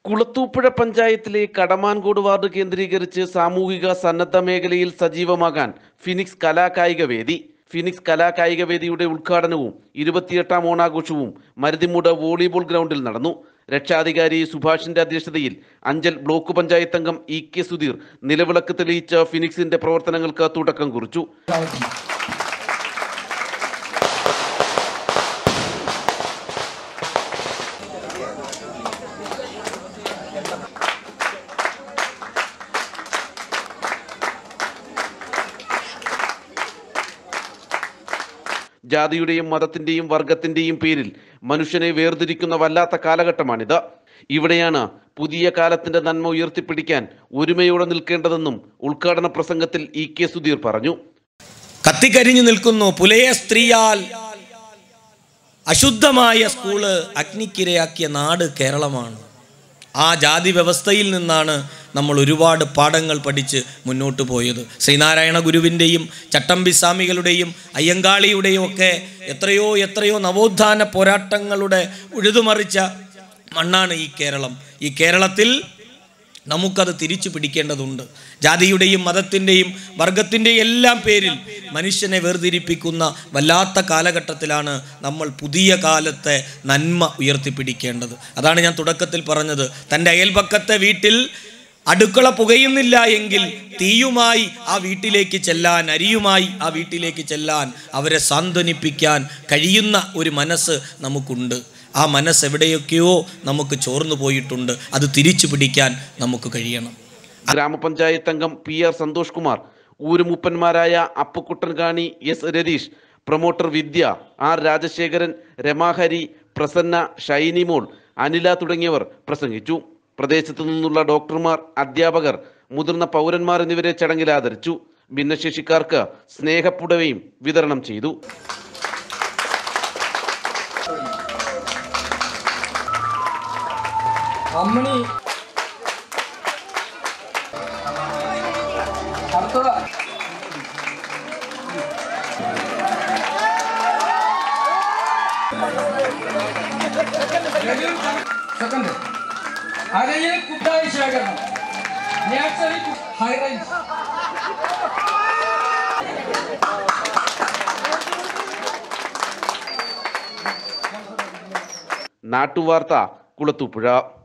കുളത്തൂപ്പുഴ പഞ്ചായത്തിലെ കടമാൻകോട് വാർഡ് കേന്ദ്രീകരിച്ച് സാമൂഹിക സന്നദ്ധ മേഖലയിൽ സജീവമാകാൻ ഫിനിക്സ് കലാകായിക വേദി ഫിനിക്സ് കലാകായിക വേദിയുടെ ഉദ്ഘാടനവും ഇരുപത്തിയെട്ടാം ഓണാഘോഷവും മരുതിമൂട് വോളിബോൾ ഗ്രൗണ്ടിൽ നടന്നു രക്ഷാധികാരി സുഭാഷിന്റെ അധ്യക്ഷതയിൽ അഞ്ചൽ ബ്ലോക്ക് പഞ്ചായത്ത് അംഗം ഇ കെ സുധീർ നിലവിളക്ക് തെളിയിച്ച ഫിനിക്സിന്റെ പ്രവർത്തനങ്ങൾക്ക് തുടക്കം കുറിച്ചു ജാതിയുടെയും മതത്തിന്റെയും വർഗത്തിന്റെയും പേരിൽ മനുഷ്യനെ വേർതിരിക്കുന്ന വല്ലാത്ത കാലഘട്ടമാണിത് ഇവിടെയാണ് പുതിയ കാലത്തിന്റെ നന്മ ഉയർത്തിപ്പിടിക്കാൻ ഒരുമയോടെ നിൽക്കേണ്ടതെന്നും ഉദ്ഘാടന പ്രസംഗത്തിൽ ഇ കെ സുധീർ പറഞ്ഞു കത്തിക്കരിഞ്ഞു നിൽക്കുന്നു പുലയ സ്ത്രീയാൽ അശുദ്ധമായ സ്കൂള് അഗ്നിക്കിരയാക്കിയ നാട് കേരളമാണ് ആ ജാതി വ്യവസ്ഥയിൽ നിന്നാണ് നമ്മൾ ഒരുപാട് പാഠങ്ങൾ പഠിച്ച് മുന്നോട്ട് പോയത് ശ്രീനാരായണ ഗുരുവിൻ്റെയും ചട്ടമ്പി സ്വാമികളുടെയും അയ്യങ്കാളിയുടെയും ഒക്കെ എത്രയോ എത്രയോ നവോത്ഥാന പോരാട്ടങ്ങളുടെ ഉഴുതുമറിച്ച മണ്ണാണ് ഈ കേരളം ഈ കേരളത്തിൽ നമുക്കത് തിരിച്ചു പിടിക്കേണ്ടതുണ്ട് ജാതിയുടെയും മതത്തിൻ്റെയും വർഗത്തിൻ്റെയും എല്ലാം പേരിൽ മനുഷ്യനെ വേർതിരിപ്പിക്കുന്ന വല്ലാത്ത കാലഘട്ടത്തിലാണ് നമ്മൾ പുതിയ കാലത്തെ നന്മ ഉയർത്തിപ്പിടിക്കേണ്ടത് അതാണ് ഞാൻ തുടക്കത്തിൽ പറഞ്ഞത് തൻ്റെ അയൽപക്കത്തെ വീട്ടിൽ അടുക്കള പുകയുന്നില്ല എങ്കിൽ തീയുമായി ആ വീട്ടിലേക്ക് ചെല്ലാൻ അരിയുമായി ആ വീട്ടിലേക്ക് ചെല്ലാൻ അവരെ സാന്ത്വനിപ്പിക്കാൻ കഴിയുന്ന ഒരു മനസ്സ് നമുക്കുണ്ട് ആ മനസ്സ് എവിടെയൊക്കെയോ നമുക്ക് ചോർന്നു പോയിട്ടുണ്ട് അത് തിരിച്ചു പിടിക്കാൻ നമുക്ക് കഴിയണം ഗ്രാമപഞ്ചായത്ത് അംഗം പി ആർ സന്തോഷ് കുമാർ ഊരുമുപ്പന്മാരായ Appukuttan Kani S Ratheesh promoter Vidya R Rajasekharan Ramahari Prasanna Shinimol Anila തുടങ്ങിയവർ പ്രസംഗിച്ചു പ്രദേശത്തു നിന്നുള്ള ഡോക്ടർമാർ അധ്യാപകർ മുതിർന്ന പൗരന്മാർ എന്നിവരെ ചടങ്ങിൽ ആദരിച്ചു ഭിന്നശേഷിക്കാർക്ക് സ്നേഹപ്പുടവയും വിതരണം ചെയ്തു അമ്മണി അടുത്തതാ സെക്കൻഡ് അരയിൽ കുട്ടായി ശേഖരണം നേഴ്സറി ഹൈ റേഞ്ച് നാട്ടുവാർത്ത കുളത്തൂപ്പുഴ